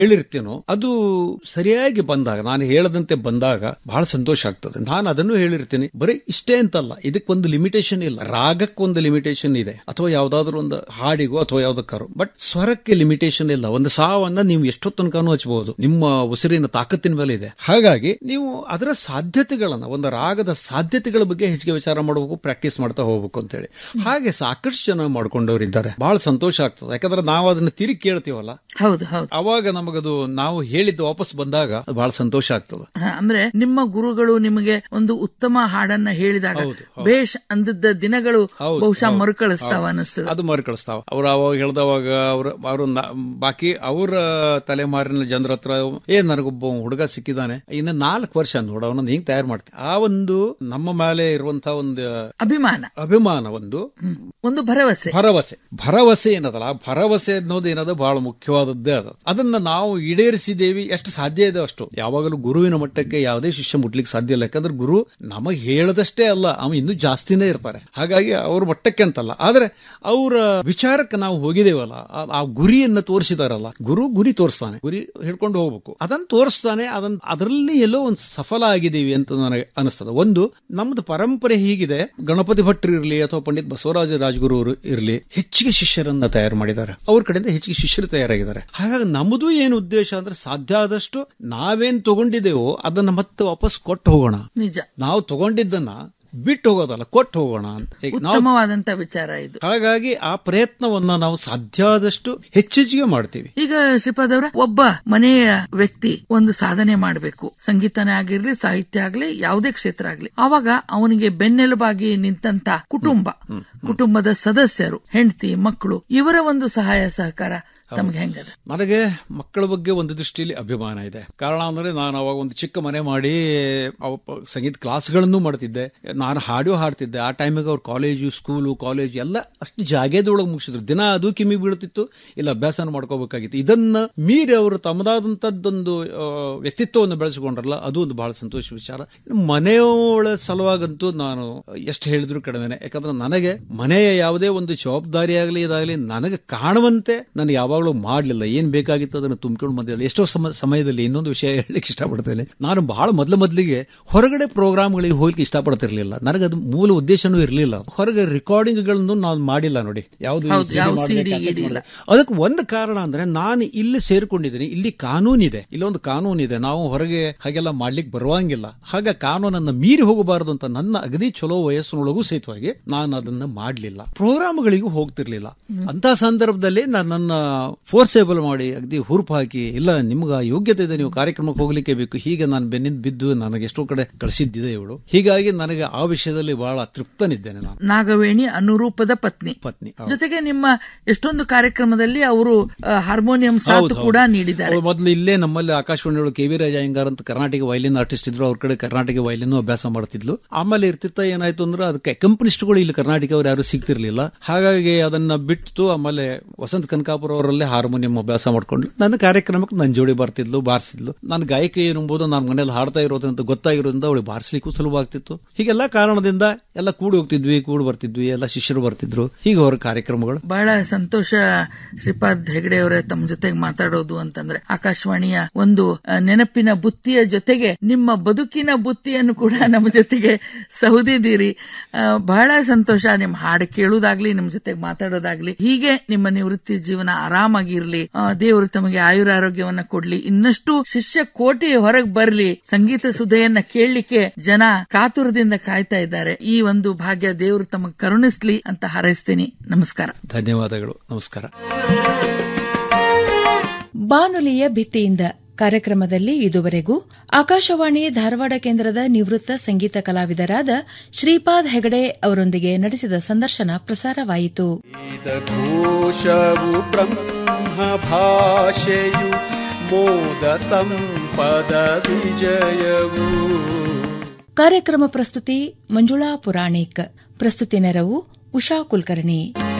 ಹೇಳಿರ್ತೀನೋ ಅದು ಸರಿಯಾಗಿ ಬಂದಾಗ ನಾನು ಹೇಳದಂತೆ ಬಂದಾಗ ಬಹಳ ಸಂತೋಷ ಆಗ್ತದೆ ನಾನು ಅದನ್ನು ಹೇಳಿರ್ತೀನಿ ಬರೀ ಇಷ್ಟೇ ಅಂತಲ್ಲ ಇದಕ್ಕೊಂದು ಲಿಮಿಟೇಷನ್ ಇಲ್ಲ ರಾಗಕ್ಕೊಂದು ಲಿಮಿಟೇಷನ್ ಇದೆ ಅಥವಾ ಯಾವ್ದಾದ್ರು ಒಂದು ಹಾಡಿಗೋ ಅಥವಾ ಯಾವ್ದಕ್ಕಾರು ಬಟ್ ಸ್ವರಕ್ಕೆ ಲಿಮಿಟೇಷನ್ ಇಲ್ಲ ಒಂದು ಸಾವನ್ನ ನೀವು ಎಷ್ಟೋ ತನಕನೂ ಹಚ್ಚಬಹುದು ನಿಮ್ಮ ಉಸಿರಿನ ತಾಕತ್ತಿನ ಮೇಲೆ ಇದೆ ಹಾಗಾಗಿ ನೀವು ಅದರ ಸಾಧ್ಯತೆಗಳನ್ನ ಒಂದು ರಾಗದ ಸಾಧ್ಯತೆಗಳ ಬಗ್ಗೆ ಹೆಚ್ಚಿಗೆ ವಿಚಾರ ಮಾಡಬೇಕು ಪ್ರಾಕ್ಟೀಸ್ ಮಾಡ್ತಾ ಹೋಗ್ಬೇಕು ಅಂತೇಳಿ ಹಾಗೆ ಸಾಕಷ್ಟು ಜನ ಮಾಡ್ಕೊಂಡವರಿದ್ದಾರೆ ಬಹಳ ಸಂತೋಷ ಆಗ್ತದೆ ಯಾಕಂದ್ರೆ ನಾವು ಅದನ್ನ ತಿರುಗಿ ಕೇಳ್ತೀವಲ್ಲ ಹೌದು ಹೌದು ಅವಾಗ ನಮಗದು ನಾವು ಹೇಳಿದ್ದು ವಾಪಸ್ ಬಂದಾಗ ಅದು ಬಹಳ ಸಂತೋಷ ಆಗ್ತದೆ ಹ, ಅಂದ್ರೆ ನಿಮ್ಮ ಗುರುಗಳು ನಿಮಗೆ ಒಂದು ಉತ್ತಮ ಹಾಡನ್ನ ಹೇಳಿದಾಗ ಹೌದು, ಬೇಷ್ ಅಂದದ್ದ ದಿನಗಳು ಹೌದು, ಬಹುಶಃ ಹೌದು, ಮರುಕಳಿಸ್ತಾವ ಹೌದು. ಅನಿಸ್ತದೆ ಅದು ಮರುಕಳಿಸ್ತಾವ ಅವ್ರು ಅವಾಗ ಹೇಳ್ದವಾಗ ಅವ್ರ ಅವರು ಬಾಕಿ ಅವರ ತಲೆಮಾರಿನ ಜನರ ಹತ್ರ ಏ ನನಗೊಬ್ಬ ಹುಡುಗ ಸಿಕ್ಕಿದಾನೆ ಇನ್ನು ನಾಲ್ಕು ವರ್ಷ ನೋಡ ಅವನೊಂದು ಹಿಂಗ್ ತಯಾರು ಮಾಡ್ತೀನಿ ಆ ಒಂದು ನಮ್ಮ ಮೇಲೆ ಇರುವಂತಹ ಒಂದು ಅಭಿಮಾನ ಅಭಿಮಾನ ಒಂದು ಒಂದು ಭರವಸೆ ಭರವಸೆ ಭರವಸೆ ಏನದಲ್ಲ ಆ ಭರವಸೆ ಅನ್ನೋದು ಏನದು ಬಹಳ ಮುಖ್ಯವಾದದ್ದೇ ಅದು ಅದನ್ನ ನಾವು ಈಡೇರಿಸಿದೇವಿ ಎಷ್ಟು ಸಾಧ್ಯ ಇದೆ ಅಷ್ಟು ಯಾವಾಗಲೂ ಗುರುವಿನ ಮಟ್ಟಕ್ಕೆ ಯಾವುದೇ ಶಿಷ್ಯ ಮುಟ್ಲಿಕ್ಕೆ ಸಾಧ್ಯ ಇಲ್ಲ ಯಾಕಂದ್ರೆ ಗುರು ನಮಗೆ ಹೇಳದಷ್ಟೇ ಅಲ್ಲ ಅವ ಇನ್ನೂ ಜಾಸ್ತಿನೇ ಇರ್ತಾರೆ ಹಾಗಾಗಿ ಅವ್ರ ಮಟ್ಟಕ್ಕೆ ಅಂತಲ್ಲ ಆದ್ರೆ ಅವರ ವಿಚಾರಕ್ಕೆ ನಾವು ಹೋಗಿದೇವಲ್ಲ ಆ- ಆ ಗುರಿಯನ್ನ ತೋರಿಸಿದಾರಲ್ಲ ಗುರು ಗುರಿ ತೋರಿಸ್ತಾನೆ ಗುರಿ ಹಿಡ್ಕೊಂಡು ಹೋಗ್ಬೇಕು ಅದನ್ನ ತೋರಿಸ್ತಾನೆ ಅದನ್ನ ಅದರಲ್ಲಿ ಎಲ್ಲೋ ಒಂದು ಸಫಲ ಆಗಿದ್ದೀವಿ ಅಂತ ನನಗೆ ಅನಿಸ್ತದೆ ಒಂದು ನಮ್ದು ಪರಂಪರೆ ಹೀಗಿದೆ ಗಣಪತಿ ಭಟ್ರು ಇರಲಿ ಅಥವಾ ಪಂಡಿತ್ ಬಸವರಾಜ ರಾಜಗುರು ಅವರು ಇರಲಿ ಹೆಚ್ಚಿಗೆ ಶಿಷ್ಯರನ್ನ ತಯಾರು ಮಾಡಿದ್ದಾರೆ ಅವ್ರ ಕಡೆಯಿಂದ ಹೆಚ್ಚಿಗೆ ಶಿಷ್ಯರು ತಯಾರಾಗಿದ್ದಾರೆ ಹಾಗಾಗಿ ನಮ್ಮದು ಏನು ಉದ್ದೇಶ ಅಂದ್ರೆ ಸಾಧ್ಯ ಆದಷ್ಟು ನಾವೇನ್ ತಗೊಂಡಿದ್ದೇವೋ ಅದನ್ನ ಮತ್ತೆ ವಾಪಸ್ ಕೊಟ್ಟು ಹೋಗೋಣ ನಿಜ ನಾವು ತಗೊಂಡಿದ್ದನ್ನ ಬಿಟ್ಟು ಹೋಗೋದಲ್ಲ ಕೊಟ್ಟು ಹೋಗೋಣ ಅಂತ ಈಗ ನಾವು ಉತ್ತಮವಾದಂತ ವಿಚಾರ ಇದು ಹಾಗಾಗಿ ಆ ಪ್ರಯತ್ನವನ್ನ ನಾವು ಸಾಧ್ಯ ಆದಷ್ಟು ಹೆಚ್ಚೆಚ್ಚಿಗೆ ಮಾಡ್ತೀವಿ ಈಗ ಶ್ರೀಪಾದ್ ಅವರ ಒಬ್ಬ ಮನೆಯ ವ್ಯಕ್ತಿ ಒಂದು ಸಾಧನೆ ಮಾಡಬೇಕು ಸಂಗೀತನೇ ಆಗಿರ್ಲಿ ಸಾಹಿತ್ಯ ಆಗ್ಲಿ ಯಾವುದೇ ಕ್ಷೇತ್ರ ಆಗ್ಲಿ ಆವಾಗ ಅವನಿಗೆ ಬೆನ್ನೆಲುಬಾಗಿ ನಿಂತಂತ ಕುಟುಂಬ ಕುಟುಂಬದ ಸದಸ್ಯರು ಹೆಂಡತಿ ಮಕ್ಕಳು ಇವರ ಒಂದು ಸಹಾಯ ಸಹಕಾರ ತಮ್ಗೆ ಹೆಂಗದ ನನಗೆ ಮಕ್ಕಳ ಬಗ್ಗೆ ಒಂದು ದೃಷ್ಟಿಯಲ್ಲಿ ಅಭಿಮಾನ ಇದೆ ಕಾರಣ ಅಂದ್ರೆ ನಾನು ಅವಾಗ ಒಂದು ಚಿಕ್ಕ ಮನೆ ಮಾಡಿ ಅವ ಪ- ಸಂಗೀತ ಕ್ಲಾಸ್ಗಳನ್ನು ಮಾಡ್ತಿದ್ದೆ ನಾನು ಹಾಡು ಹಾಡ್ತಿದ್ದೆ ಆ ಟೈಮಿಗೆ ಅವ್ರ ಕಾಲೇಜು ಸ್ಕೂಲು ಕಾಲೇಜು ಎಲ್ಲ ಅಷ್ಟು ಜಾಗದೊಳಗೆ ಮುಗಿಸಿದ್ರು ದಿನ ಅದು ಕಿಮ್ಮಿ ಬೀಳ್ತಿತ್ತು ಇಲ್ಲ ಅಭ್ಯಾಸನ ಮಾಡ್ಕೋಬೇಕಾಗಿತ್ತು ಇದನ್ನ ಮೀರಿ ಅವರು ತಮ್ಮದಾದಂತದ್ದೊಂದು ಆ, ವ್ಯಕ್ತಿತ್ವವನ್ನು ಬೆಳೆಸಿಕೊಂಡ್ರಲ್ಲ ಅದು ಒಂದು ಬಹಳ ಸಂತೋಷ ವಿಚಾರ ಮನೆಯೊಳ ಸಲುವಾಗಂತೂ ನಾನು ಎಷ್ಟು ಹೇಳಿದ್ರು ಕಡಿಮೆನೆ ಯಾಕಂದ್ರೆ ನನಗೆ ಮನೆಯ ಯಾವುದೇ ಒಂದು ಜವಾಬ್ದಾರಿ ಆಗಲಿ ಇದಾಗಲಿ ನನಗೆ ಕಾಣುವಂತೆ ನಾನು ಯಾವಾಗಲೂ ಮಾಡಲಿಲ್ಲ ಏನ್ ಬೇಕಾಗಿತ್ತು ಅದನ್ನು ತುಂಬಿಕೊಂಡು ಬಂದಿಲ್ಲ ಎಷ್ಟೋ ಸಮ ಸಮಯದಲ್ಲಿ ಇನ್ನೊಂದು ವಿಷಯ ಹೇಳಲಿಕ್ಕೆ ಇಷ್ಟಪಡ್ತೇನೆ ನಾನು ಬಹಳ ಮೊದಲು ಮೊದಲಿಗೆ ಹೊರಗಡೆ ಪ್ರೋಗ್ರಾಮ್ಗಳಿಗೆ ಹೋಗ್ಲಿಕ್ಕೆ ಇಷ್ಟಪಡ್ತಿರ್ಲಿಲ್ಲ ನನಗೆ ಅದು ಮೂಲ ಉದ್ದೇಶನೂ ಇರಲಿಲ್ಲ ಹೊರಗೆ ರೆಕಾರ್ಡಿಂಗ್ಗಳನ್ನು ನಾನು ಮಾಡಿಲ್ಲ ನೋಡಿ ಯಾವುದು ಹೌದು, ಯಾವ CD ಗಿಡಿ ಇಲ್ಲ. ಅದಕ್ಕೆ ಒಂದು ಕಾರಣ ಅಂದ್ರೆ ನಾನು ಇಲ್ಲಿ ಸೇರ್ಕೊಂಡಿದ್ದೀನಿ ಇಲ್ಲಿ ಕಾನೂನಿದೆ ಇಲ್ಲೊಂದು ಕಾನೂನಿದೆ ನಾವು ಹೊರಗೆ ಹಾಗೆಲ್ಲ ಮಾಡ್ಲಿಕ್ಕೆ ಬರುವಂಗಿಲ್ಲ ಹಾಗೆ ಕಾನೂನನ್ನ ಮೀರಿ ಹೋಗಬಾರದು ಅಂತ ನನ್ನ ಅಗದಿ ಚಲೋ ವಯಸ್ಸಿನೊಳಗೂ ಸಹಿತವಾಗಿ ನಾನು ಅದನ್ನ ಮಾಡ್ಲಿಲ್ಲ ಪ್ರೋಗ್ರಾಮ್ಗಳಿಗೂ ಹೋಗ್ತಿರ್ಲಿಲ್ಲ ಅಂತ ಸಂದರ್ಭದಲ್ಲಿ ನಾನು ನನ್ನ ಫೋರ್ಸೇಬಲ್ ಮಾಡಿ ಅಗದಿ ಹುರುಪು ಹಾಕಿ ಇಲ್ಲ ನಿಮ್ಗೆ ಆ ಯೋಗ್ಯತೆ ಇದೆ ನೀವು ಕಾರ್ಯಕ್ರಮಕ್ಕೆ ಹೋಗ್ಲಿಕ್ಕೆ ಬೇಕು ಹೀಗೆ ನಾನು ಬೆನ್ನಿಂದ ಬಿದ್ದು ನನಗೆ ಎಷ್ಟೋ ಕಡೆ ಕಳಿಸಿದ್ದಿದೆ ಇವಳು ಹೀಗಾಗಿ ನನಗೆ ಆ ವಿಷಯದಲ್ಲಿ ಬಹಳ ತೃಪ್ತನಿದ್ದೇನೆ ನಾನು ನಾಗವೇಣಿ ಅನುರೂಪದ ಪತ್ನಿ ಪತ್ನಿ ಜೊತೆಗೆ ನಿಮ್ಮ ಎಷ್ಟೊಂದು ಕಾರ್ಯಕ್ರಮದಲ್ಲಿ ಅವರು ಆ, ಹಾರ್ಮೋನಿಯಂ ಸಾಥ್ ಹೌದು, ಕೂಡ ಹೌದು. ನೀಡಿದ್ದಾರೆ ಅವ್ರು ಮೊದಲು ಇಲ್ಲೇ ನಮ್ಮಲ್ಲಿ ಆಕಾಶವಾಣಿಯೊಳಗೆ ಕೆ ವಿ ರಾಜ ಅಯ್ಯಂಗಾರ್ ಅಂತ ಕರ್ನಾಟಕ ವೈಲಿನ್ ಆರ್ಟಿಸ್ಟ್ ಇದ್ರು ಅವ್ರ ಕಡೆ ಕರ್ನಾಟಕ ವೈಲಿನ್ ಅಭ್ಯಾಸ ಮಾಡ್ತಿದ್ಲು ಆಮೇಲೆ ಇರ್ತಿರ್ತಾ ಏನಾಯ್ತು ಅಂದ್ರೆ ಅದಕ್ಕೆ ಕಂಪನಿಸ್ಟ್ಗಳು ಇಲ್ಲಿ ಕರ್ನಾಟಕ ಅವ್ರು ಯಾರು ಸಿಗ್ತಿರ್ಲಿಲ್ಲ ಹಾಗಾಗಿ ಅದನ್ನ ಬಿಟ್ಟು ಆಮೇಲೆ ವಸಂತ ಕನಕಾಪುರ ಅವರಲ್ಲೇ ಹಾರ್ಮೋನಿಯಂ ಅಭ್ಯಾಸ ಮಾಡ್ಕೊಂಡು ನನ್ನ ಕಾರ್ಯಕ್ರಮಕ್ಕೆ ನನ್ನ ಜೋಡಿ ಬರ್ತಿದ್ಲು ಬಾರಿಸಿದ್ಲು ನಾನು ಗಾಯಕಿ ಎಂಬುದು ನಾನು ಮನೇಲಿ ಹಾಡ್ತಾ ಇರೋದಂತ ಗೊತ್ತಾಗಿರೋದ್ರಿಂದ ಅವಳಿಗೆ ಬಾರಿಸ್ಲಿಕ್ಕೂ ಸುಲಭ ಆಗ್ತಿತ್ತು ಹೀಗೆಲ್ಲ ಕಾರಣದಿಂದ ಎಲ್ಲ ಕೂಡಿ ಹೋಗ್ತಿದ್ವಿ ಕೂಡಿ ಬರ್ತಿದ್ವಿ ಎಲ್ಲ ಶಿಷ್ಯರು ಬರ್ತಿದ್ರು ಹೀಗೆ ಅವರ ಕಾರ್ಯಕ್ರಮಗಳು ಬಹಳ ಸಂತೋಷ ಶ್ರೀಪಾದ್ ಹೆಗಡೆ ಅವರೇ ತಮ್ಮ ಜೊತೆಗೆ ಮಾತಾಡೋದು ಅಂತಂದ್ರೆ ಆಕಾಶವಾಣಿಯ ಒಂದು ಆ, ನೆನಪಿನ ಬುತ್ತಿಯ ಜೊತೆಗೆ ನಿಮ್ಮ ಬದುಕಿನ ಬುತ್ತಿಯನ್ನು ಕೂಡ ನಮ್ಮ ಜೊತೆಗೆ ಸೌದಿದ್ದೀರಿ ಆ, ಬಹಳ ಸಂತೋಷ ನಿಮ್ ಹಾಡು ಕೇಳುವುದಾಗ್ಲಿ ನಿಮ್ ಜೊತೆಗೆ ಮಾತಾಡೋದಾಗ್ಲಿ ಹೀಗೆ ನಿಮ್ಮ ನಿವೃತ್ತಿ ಜೀವನ ಆರಾಮಾಗಿರ್ಲಿ ಆ, ದೇವರು ತಮಗೆ ಆಯುರಾರೋಗ್ಯವನ್ನ ಕೊಡ್ಲಿ ಇನ್ನಷ್ಟು ಶಿಷ್ಯ ಕೋಟಿ ಹೊರಗೆ ಬರ್ಲಿ ಸಂಗೀತ ಸುಧೆಯನ್ನ ಕೇಳಲಿಕ್ಕೆ ಜನ ಕಾತುರದಿಂದ ಕಾಯ್ತಾ ಇದ್ದಾರೆ ಈ ಒಂದು ಭಾಗ್ಯ ದೇವರು ತಮಗೆ ಕರುಣಿಸ್ಲಿ ಅಂತ ಹಾರೈಸ್ತೀನಿ ನಮಸ್ಕಾರ ಧನ್ಯವಾದಗಳು ನಮಸ್ಕಾರ ಬಾನುಲಿಯ ಭಿತ್ತಿಯಿಂದ ಕಾರ್ಯಕ್ರಮದಲ್ಲಿ ಇದುವರೆಗೂ ಆಕಾಶವಾಣಿ ಧಾರವಾಡ ಕೇಂದ್ರದ ನಿವೃತ್ತ ಸಂಗೀತ ಕಲಾವಿದರಾದ ಶ್ರೀಪಾದ್ ಹೆಗಡೆ ಅವರೊಂದಿಗೆ ನಡೆಸಿದ ಸಂದರ್ಶನ ಪ್ರಸಾರವಾಯಿತು ಘೋಷವು ಬ್ರಹ್ಮ ಭಾಷೆಯು ಮೋದ ಸಂಪದ ವಿಜಯವು ಕಾರ್ಯಕ್ರಮ ಪ್ರಸ್ತುತಿ ಮಂಜುಳಾ ಪುರಾಣಿಕ್ ಪ್ರಸ್ತುತಿ ನೆರವು ಉಷಾ ಕುಲಕರ್ಣಿ